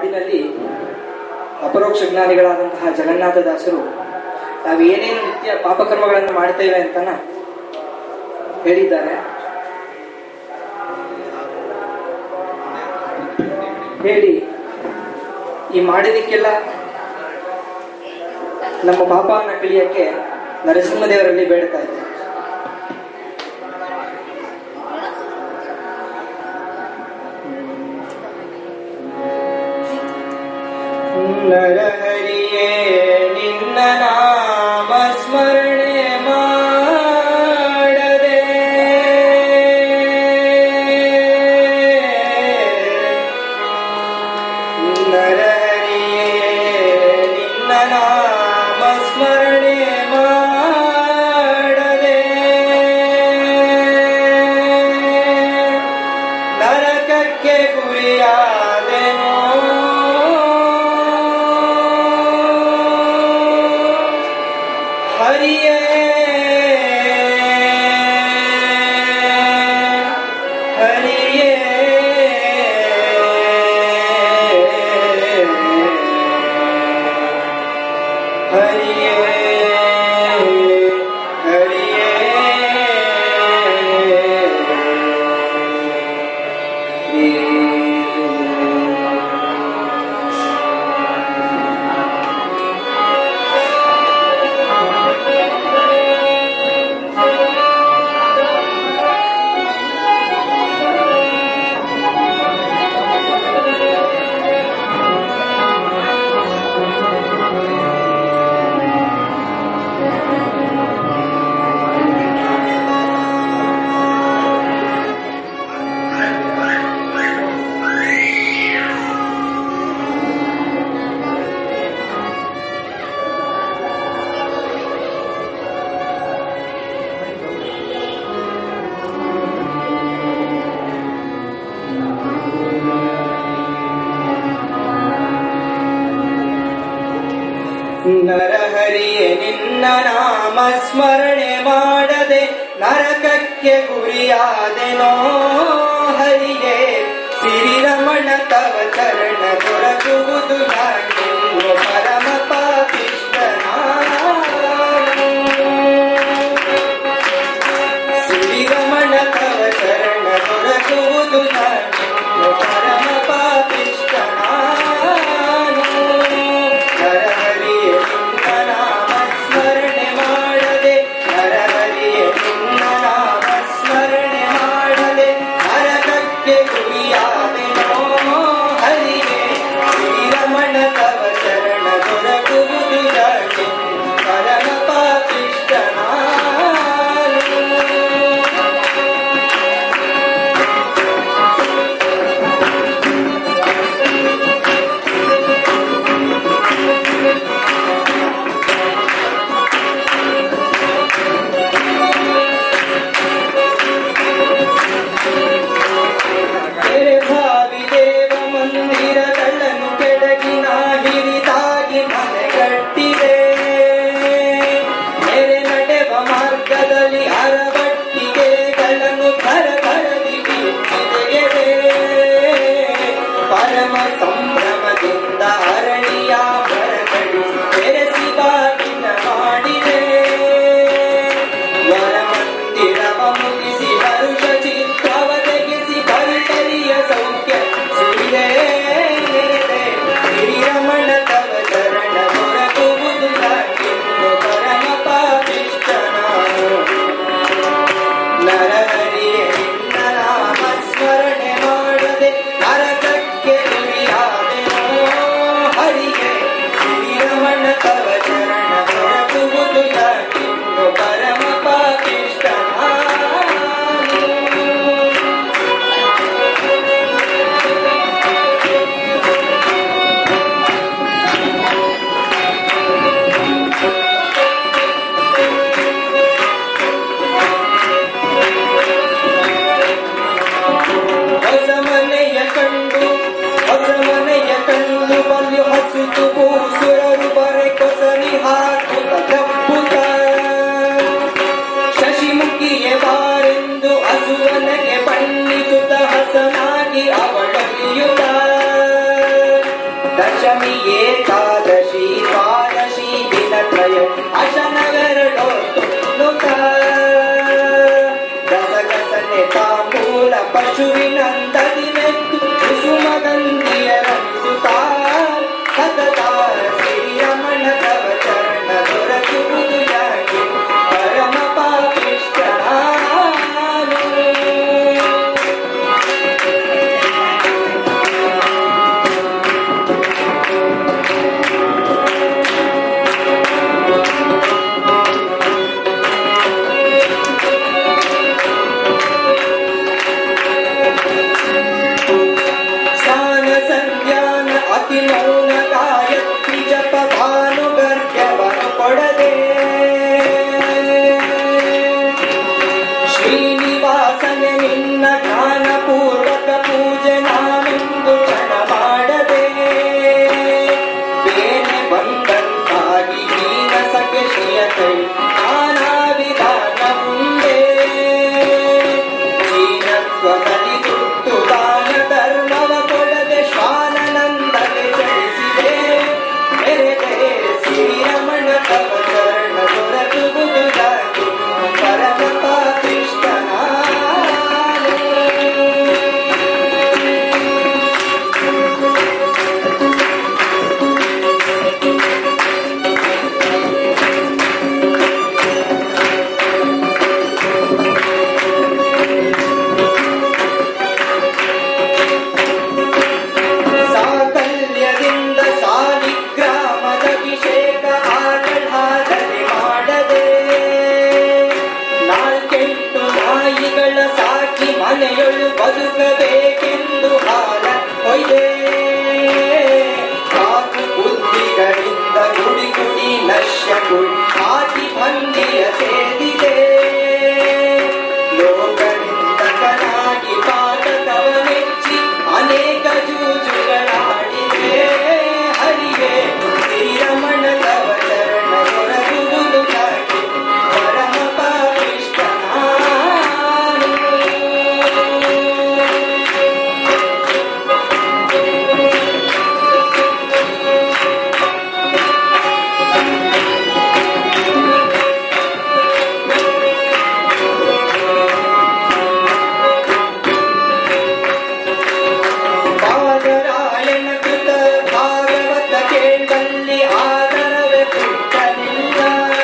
ಹಾಡಿನಲ್ಲಿ ಅಪರೋಕ್ಷ ಜ್ಞಾನಿಗಳಾದಂತಹ ಜಗನ್ನಾಥದಾಸರು ನಾವು ಏನೇನು ನಿತ್ಯ ಪಾಪಕರ್ಮಗಳನ್ನು ಮಾಡ್ತೇವೆ ಅಂತನ ಹೇಳಿದ್ದಾರೆ ಹೇಳಿ ಈ ಮಾಡಿದಕ್ಕೆಲ್ಲ ನಮ್ಮ ಪಾಪವನ್ನ ಕಳಿಯಕ್ಕೆ ನರಸಿಂಹದೇವರಲ್ಲಿ ಬೇಡ್ತಾ ಇದ್ದೆ ನರಹರಿಯೇ ನಿನ್ನ ನಾಮ ಸ್ಮರಣೆ ಮಾಡದೆ ನರಹರಿಯೇ ನಿನ್ನ ನಾಮ ಸ್ಮರಣೆ ಮಾಡದೆ ನರಕಕ್ಕೆ ಗುರಿಯಾದೆನೋ ಹರಿಯೇ ಹರಿಯೇ ಹರಿಯೇ ನರಹರಿಯೇ ನಿನ್ನ ನಾಮ ಸ್ಮರಣೆ ಮಾಡದೆ ನರಕಕ್ಕೆ ಗುರಿಯಾದೆನೋ ಹರಿಯೇ ಸಿರಿರಮಣ ತವ ಚರಣ ದೊರಕುವುದು ನಾನೆನ್ನು ಪರಮ ಪಾಪಿಷ್ಟನಾನು. ಸಿರಿರಮಣ ತವ ಚರಣ ದೊರಕುವುದು ನಾನೆನ್ನು ಪರಮ ಪಾಪಿಷ್ಟನಾನು. ನರಹರಿಯೇ ನಿನ್ನ ನಾಮ ಸ್ಮರಣೆ ಮಾಡದೆ ನರಹರಿಯೇ ನಿನ್ನ ನಾಮ ಸ್ಮರಣೆ ಮಾಡದೆ ನರಕಕ್ಕೆ ಗುರಿಯಾದೆನೋ ಹರಿಯೇ ಶ್ರೀರಮಣ ತವ ಶರಣ ದಶಮಿ ಏಕಾದಶಿ ದ್ವಾದಶಿ ದಿನತ್ರಯ ಅಶನವೆರಡೊತ್ತು ನುತ ಗಸಗಸನೆ ತಾಂಬೂಲ ಪಶುವಿನಂದದಿ ಮೆತ್ತು ಕುಸುಮಗಂಧಿಯ ರಮಿಸುತ್ತ ಸತತ ಶ್ರೀರಮಣ ತವ ಚರಣ ದೊರಕುವುದು ಯಾಕೆ ಪರಮ ಪಾಪಿಷ್ಠನಾನು ಸ್ನಾನ ಸಂಧ್ಯಾನ ಅತಿ ಮೌನ ಗಾಯತ್ರಿ ಜಪ ಭಾನುಗರ್ಭ್ಯವನ್ನು ಕೊಡದೆ ಶ್ರೀನಿವಾಸನೆ ನಿನ್ನ ಜ್ಞಾನ ಪೂರ್ವಕ ಪೂಜೆ ನಾನೊಂದು ಕ್ಷಣ ಮಾಡದೆ ಬೇನೆ ಬಂದಂತಾಗಿ ಹೀನ ಸಖೆ ಶ್ರೀಯ ಕೈ ನಾನಾ ವಿಧಾನ ಮುಂದೆ ಚೀನತ್ವದಲ್ಲಿ ತುಟ್ಟು ದಾನ ಧರ್ಮವ ಕೊಡದೆ ಶ್ವಾನನಂದಗೆ ಚಲಿಸಿದೆ ಮೆರೆದೆ ಶ್ರೀರಮಣ ತವ ಚರಣ ದೊರಕುವುದು ಯಾಕೆ ಪರಮ ಪಾಪಿಷ್ಠನಾನು. ಸಾಕಲ್ಯದಿಂದ ಸಾಲಿಗ್ರಾಮದ ಅಭಿಷೇಕ ಆಡಳಾದರೆ ಮಾಡದೆ ನಾಲ್ಕೆಂಟು ನಾಯಿಗಳ ಸಾಕಿ ಮನೆಯೊಳು ಬದುಕಬೇಕೆಂದು ಹಾಲ ಹೊಯ್ದೆ ಕಾಕು ಬುದ್ಧಿಗಳಿಂದ ಗುಡಿ ಗುಡಿ ನಶ್ಯ ಗುಡಿ ಆದಿ ಭಂಗಿಯ ಸೇರಿದೆ ಲೋಕನಿಂದಕನಾಗಿ ಪಾಠಕವ ಮೆಚ್ಚಿ ಅನೇಕ ಜೂಜುಗಳಾಡಿದೆ ಹರಿವೆ ಶ್ರೀರಮಣ ತವ ಚರಣ ದೊರಕುವುದು ಯಾಕೆ ಪರಮ ಪಾಪಿಷ್ಠನಾನು. ಪಾದರಾಯಣ ಕೃತ ಭಾಗವತ ಕೇಳಲ್ಲಿ ಆದರವೇ ಪುಟ್ಟನಿಲ್ಲ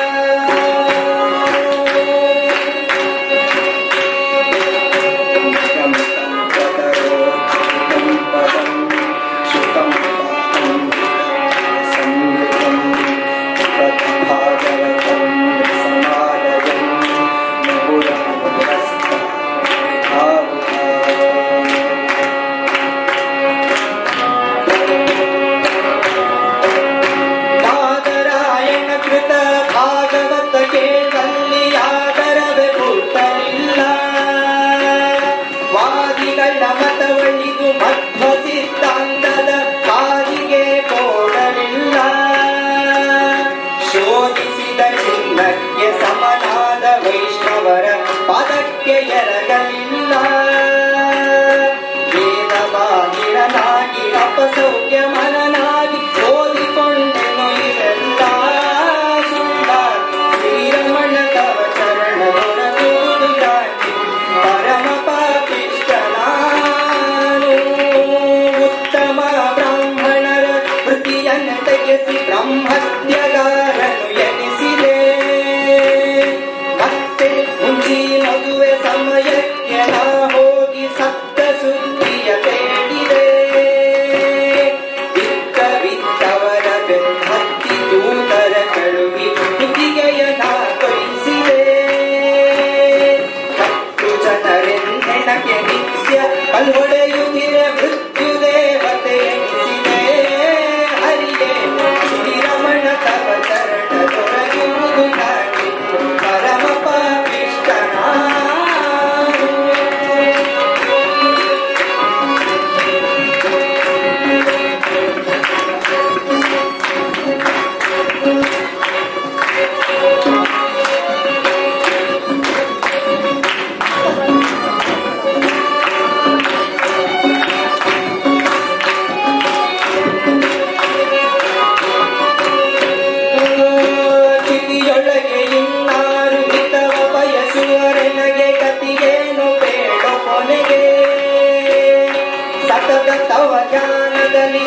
ಪಾದರಾಯಣ ಕೃತ ಭಾಗವತ ಕೇಳಲ್ಲಿ ಆದರವೇ ಪುಟ್ಟನಿಲ್ಲ ವಾದಿಗಳ ಮತವಳಿದು ಮಧ್ವ ಸಿದ್ಧಾಂತದ ಕಾಲಿಗೆ ಕೊಡಲಿಲ್ಲ ಶೋಧಿಸಿದ ಚಿನ್ನಕ್ಕೆ ಸಮನಾದ ವೈಷ್ಣವರ ಪದಕ್ಕೆ ಎರಗಲಿಲ್ಲ ವೇದವಾಗಿರನಾಗಿ ಅಪಸೌಖ್ಯ ಮನನಾಗಿ ಓದಿಕೊಂಡೆನು ಇವೆಲ್ಲ ಸುಳ್ಳ ಶ್ರೀರಮಣ ತವ ಚರಣ ದೊರಕುವುದು ಯಾಕೆ ಪರಮ ಪಾಪಿಷ್ಠನಾನು ಉತ್ತಮ ಬ್ರಾಹ್ಮಣರ ವೃತ್ತಿಯನ್ನು ತೆಗೆಸಿ ಬ್ರಹ್ಮತ್ಯಗಾರನು ಎನಿಸಿದೆ ಮತ್ತೆ ಮುಂಚಿ ಮದುವೆ ಸಮಯಕ್ಕೆ ನಾ ಹೋಗಿ ಸಪ್ತ ಸುದ್ದಿಯ ಬೇಡಿದೆ ಬಿತ್ತ ಬಿತ್ತವರ ಬೆನ್ನತ್ತಿ ದೂತರ ಕಳುವಿ ಕುತ್ತಿಗೆಯ ನಾ ಕೊಯಿಸಿದೆ ಹತ್ತು ಜನರೆನ್ನೆಣಕೆ ನಿತ್ಯ ಕಲ್ಹೊಡೆಯುತ್ತಿರೆ ಮೃತ್ಯು ದೇವತೆ ಎನಿಸಿದೆ ಹರಿಗೆ ಶ್ರೀರಮಣ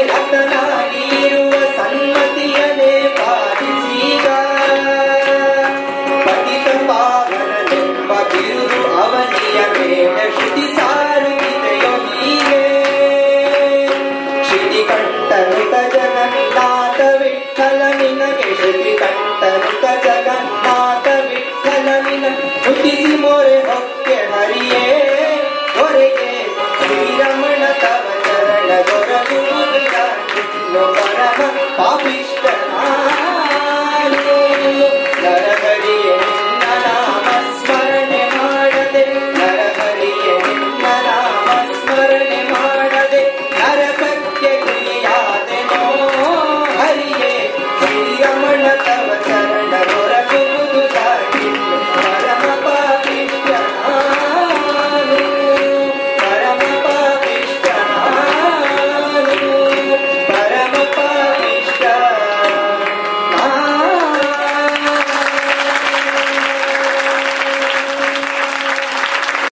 ರತನಾಗಿರುವ ಸನ್ಮತಿಯನೇ ಪಾಲಿಸೀಗ ಪತಿತ ಪಾವನನೆಂಬ ಬಿರುದು ಅವನಿಯ ಮೇಲೆ ಶ್ರುತಿ ಸಾರುತ್ತಿದೆಯೋ ಹೀಗೆ ಶ್ರುತಿ ಕಂಠನುತ ಜಗನ್ನಾಥ ವಿಠಲ ನಿನಗೆ ಶ್ರುತಿ ಕಂಠನುತ ಜಗನ್ನಾಥ ವಿಠಲ ನಿನ ಹುಟ್ಟಿಸಿ ಮೊರೆ ಹೊಕ್ಕೆ ಹರಿಯೇ ಹೊರಗೆ ಶ್ರೀರಮಣ ತವ ಚರಣ ದೊರಕುವುದು ಪರಮ ಪಾಪಿಷ್ಟ